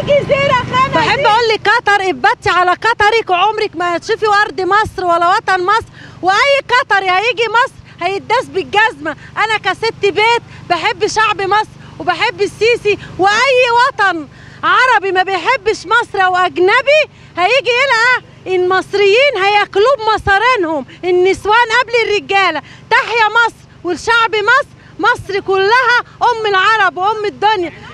جزيره خمس بحب اقول لقطر ابتي على قطرك وعمرك ما هتشوفي ارض مصر ولا وطن مصر واي قطري هيجي مصر هيداس بالجزمه انا كست بيت بحب شعب مصر وبحب السيسي واي وطن عربي ما بيحبش مصر او اجنبي هيجي يلقى المصريين هياكلوه بمصارينهم النسوان قبل الرجاله تحيا مصر والشعب مصر مصر كلها ام العرب وام الدنيا